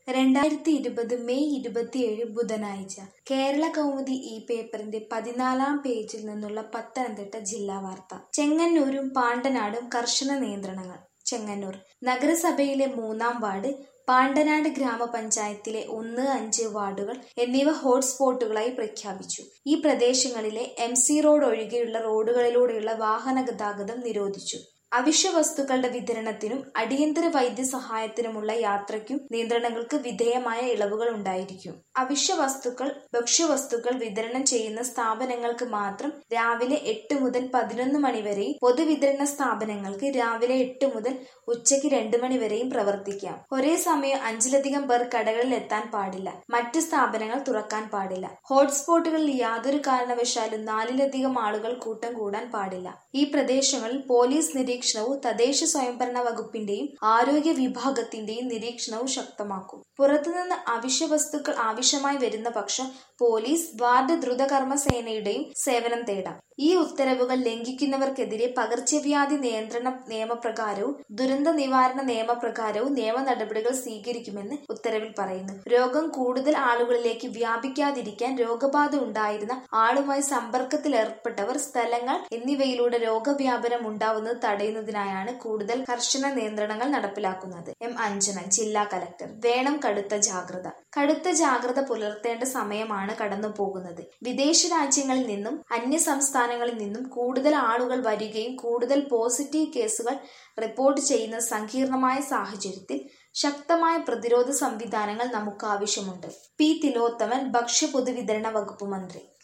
രണ്ടായിരത്തി ഇരുപത് മെയ് ഇരുപത്തിയേഴ് ബുധനാഴ്ച കേരള കൗമുദി ഈ പേപ്പറിന്റെ പതിനാലാം പേജിൽ നിന്നുള്ള പത്തനംതിട്ട ജില്ലാ വാർത്ത ചെങ്ങന്നൂരും പാണ്ടനാടും കർശന നിയന്ത്രണങ്ങൾ ചെങ്ങന്നൂർ നഗരസഭയിലെ മൂന്നാം വാർഡ് പാണ്ടനാട് ഗ്രാമപഞ്ചായത്തിലെ ഒന്ന് അഞ്ച് വാർഡുകൾ എന്നിവ ഹോട്ട്സ്പോട്ടുകളായി പ്രഖ്യാപിച്ചു ഈ പ്രദേശങ്ങളിലെ എം സി റോഡ് ഒഴികെയുള്ള റോഡുകളിലൂടെയുള്ള വാഹന ഗതാഗതം നിരോധിച്ചു അവശ്യ വസ്തുക്കളുടെ വിതരണത്തിനും അടിയന്തര വൈദ്യസഹായത്തിനുമുള്ള യാത്രയ്ക്കും നിയന്ത്രണങ്ങൾക്ക് വിധേയമായ ഇളവുകൾ ഉണ്ടായിരിക്കും അവശ്യ വസ്തുക്കൾ ഭക്ഷ്യവസ്തുക്കൾ വിതരണം ചെയ്യുന്ന സ്ഥാപനങ്ങൾക്ക് മാത്രം രാവിലെ എട്ട് മുതൽ പതിനൊന്ന് മണി വരെയും പൊതുവിതരണ സ്ഥാപനങ്ങൾക്ക് രാവിലെ എട്ട് മുതൽ ഉച്ചയ്ക്ക് രണ്ട് മണി വരെയും പ്രവർത്തിക്കാം ഒരേ സമയം അഞ്ചിലധികം പേർ കടകളിൽ എത്താൻ പാടില്ല മറ്റ് സ്ഥാപനങ്ങൾ തുറക്കാൻ പാടില്ല ഹോട്ട്സ്പോട്ടുകളിൽ യാതൊരു കാരണവശാലും നാലിലധികം ആളുകൾ കൂട്ടം കൂടാൻ പാടില്ല ഈ പ്രദേശങ്ങളിൽ പോലീസ് നിരീക്ഷണവും തദ്ദേശ സ്വയംഭരണ വകുപ്പിന്റെയും ആരോഗ്യ വിഭാഗത്തിന്റെയും നിരീക്ഷണവും ശക്തമാക്കും പുറത്തുനിന്ന് അവശ്യ വസ്തുക്കൾ ആവശ്യമായി വരുന്ന പക്ഷം പോലീസ് വാർഡ് ദ്രുതകർമ്മ സേനയുടെയും സേവനം തേടാം ഈ ഉത്തരവുകൾ ലംഘിക്കുന്നവർക്കെതിരെ പകർച്ചവ്യാധി നിയന്ത്രണ നിയമപ്രകാരവും ദുരന്ത നിവാരണ നിയമപ്രകാരവും നിയമ നടപടികൾ സ്വീകരിക്കുമെന്ന് ഉത്തരവിൽ പറയുന്നു രോഗം കൂടുതൽ ആളുകളിലേക്ക് വ്യാപിക്കാതിരിക്കാൻ രോഗബാധ ഉണ്ടായിരുന്ന ആളുമായി സമ്പർക്കത്തിൽ ഏർപ്പെട്ടവർ സ്ഥലങ്ങൾ എന്നിവയിലൂടെ രോഗവ്യാപനം ഉണ്ടാവുന്നത് തടയുന്നതിനായാണ് കൂടുതൽ കർശന നിയന്ത്രണങ്ങൾ നടപ്പിലാക്കുന്നത് എം അഞ്ജന ജില്ലാ കലക്ടർ വേണം കടുത്ത ജാഗ്രത കടുത്ത ജാഗ്രത പുലർത്തേണ്ട സമയമാണ് കടന്നു പോകുന്നത് വിദേശ രാജ്യങ്ങളിൽ നിന്നും അന്യ സംസ്ഥാനങ്ങളിൽ നിന്നും കൂടുതൽ ആളുകൾ വരികയും കൂടുതൽ പോസിറ്റീവ് കേസുകൾ റിപ്പോർട്ട് ചെയ്യുന്ന സങ്കീർണമായ സാഹചര്യത്തിൽ ശക്തമായ പ്രതിരോധ സംവിധാനങ്ങൾ നമുക്ക് ആവശ്യമുണ്ട് പി തിലോത്തമൻ ഭക്ഷ്യ പൊതുവിതരണ വകുപ്പ് മന്ത്രി